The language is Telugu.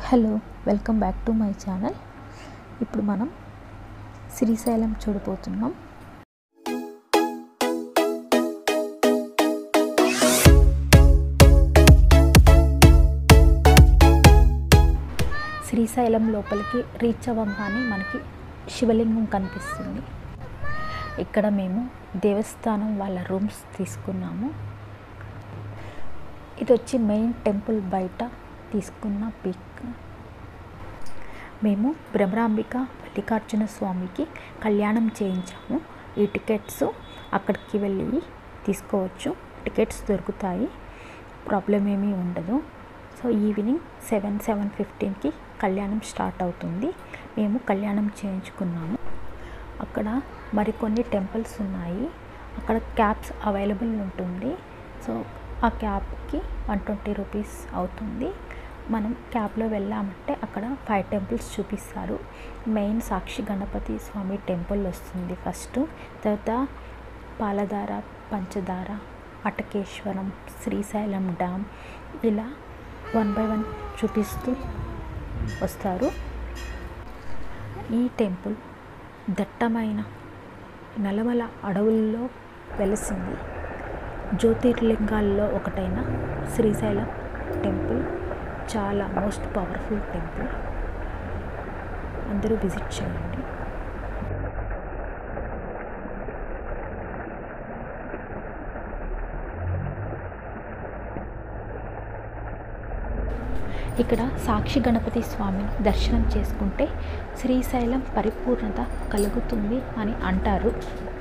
hello welcome back to my channel ఇప్పుడు మనం శ్రీశైలం చూడబోతున్నాం శ్రీశైలం లోపలికి రీచ్ అవ్వగానే మనకి శివలింగం కనిపిస్తుంది ఇక్కడ మేము దేవస్థానం వాళ్ళ రూమ్స్ తీసుకున్నాము ఇది వచ్చి మెయిన్ టెంపుల్ బయట తీసుకున్న పిక్ మేము భ్రమరాంబిక మల్లికార్జున స్వామికి కళ్యాణం చేయించాము ఈ టికెట్స్ అక్కడికి వెళ్ళి తీసుకోవచ్చు టికెట్స్ దొరుకుతాయి ప్రాబ్లం ఏమీ ఉండదు సో ఈవినింగ్ సెవెన్ సెవెన్ ఫిఫ్టీన్కి కళ్యాణం స్టార్ట్ అవుతుంది మేము కళ్యాణం చేయించుకున్నాము అక్కడ మరికొన్ని టెంపుల్స్ ఉన్నాయి అక్కడ క్యాబ్స్ అవైలబుల్ ఉంటుంది సో ఆ క్యాబ్కి వన్ ట్వంటీ రూపీస్ అవుతుంది మనం క్యాబ్లో వెళ్ళామంటే అక్కడ ఫైవ్ టెంపుల్స్ చూపిస్తారు మెయిన్ సాక్షి గణపతి స్వామి టెంపుల్ వస్తుంది ఫస్ట్ తర్వాత పాలధార పంచదార అటకేశ్వరం శ్రీశైలం డ్యామ్ ఇలా వన్ బై వన్ చూపిస్తూ వస్తారు ఈ టెంపుల్ దట్టమైన నలమల అడవుల్లో వెలసింది జ్యోతిర్లింగాల్లో ఒకటైన శ్రీశైలం టెంపుల్ చాలా మోస్ట్ పవర్ఫుల్ టెంపుల్ అందరూ విజిట్ చేయండి ఇక్కడ సాక్షి గణపతి స్వామిని దర్శనం చేసుకుంటే శ్రీశైలం పరిపూర్ణత కలుగుతుంది అని అంటారు